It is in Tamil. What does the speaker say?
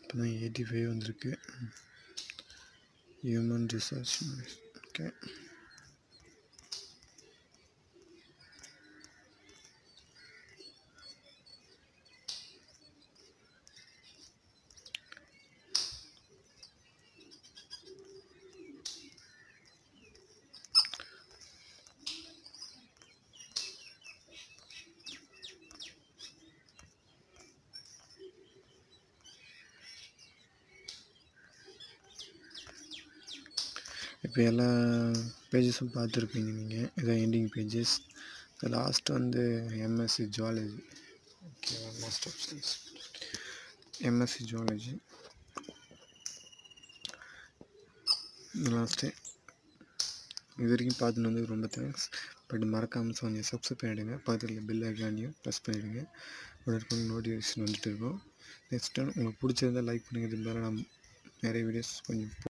இப்போ தான் எயிட்டி ஃபைவ் வந்திருக்கு ஹியூமன் ரிசர்ச் ஓகே இப்போ எல்லா பேஜஸும் பார்த்துருப்பீங்க நீங்கள் இதான் எண்டிங் பேஜஸ் லாஸ்ட் வந்து எம்எஸ்சி ஜுவாலஜி ஓகேவா master of science MSc zoology last இது வரைக்கும் பார்த்துட்டு வந்து ரொம்ப தேங்க்ஸ் பட் மறக்காமல் கொஞ்சம் சப்ஸ்கிரைப் பண்ணிவிடுங்க பக்கத்தில் பெல் ஐக்கானையும் ப்ரெஸ் பண்ணிவிடுங்க உடனே நோட்டிஃபிகேஷன் வந்துட்டு இருக்கும் நெக்ஸ்ட் டைம் உங்களுக்கு பிடிச்சிருந்தா லைக் பண்ணுங்கள் இது மாதிரி நான் நிறைய வீடியோஸ் கொஞ்சம்